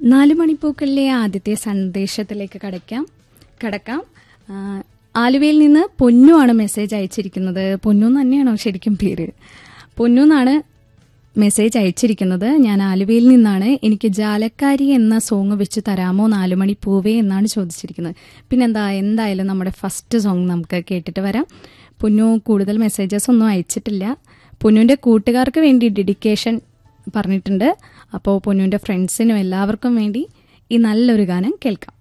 നാല് മണിപ്പൂക്കളിലെ ആദ്യത്തെ സന്ദേശത്തിലേക്ക് കടക്കാം കടക്കാം ആ, ആലുവയിൽ നിന്ന് പൊന്നു ആണ് മെസ്സേജ് അയച്ചിരിക്കുന്നത് പൊന്നു എന്ന് തന്നെയാണോ ശരിക്കും പേര് പൊന്നു എന്നാണ് മെസ്സേജ് അയച്ചിരിക്കുന്നത് ഞാൻ ആലുവയിൽ നിന്നാണ് എനിക്ക് ജാലക്കാരി എന്ന സോങ് വെച്ച് തരാമോ നാലുമണി പൂവേ എന്നാണ് ചോദിച്ചിരിക്കുന്നത് പിന്നെന്താ എന്തായാലും നമ്മുടെ ഫസ്റ്റ് സോങ് നമുക്ക് കേട്ടിട്ട് വരാം പൊന്നു കൂടുതൽ മെസ്സേജസ് ഒന്നും അയച്ചിട്ടില്ല പൊന്നുവിൻ്റെ കൂട്ടുകാർക്ക് വേണ്ടി ഡെഡിക്കേഷൻ പറഞ്ഞിട്ടുണ്ട് അപ്പോൾ പൊന്നുവിൻ്റെ ഫ്രണ്ട്സിനും എല്ലാവർക്കും വേണ്ടി ഈ നല്ലൊരു ഗാനം കേൾക്കാം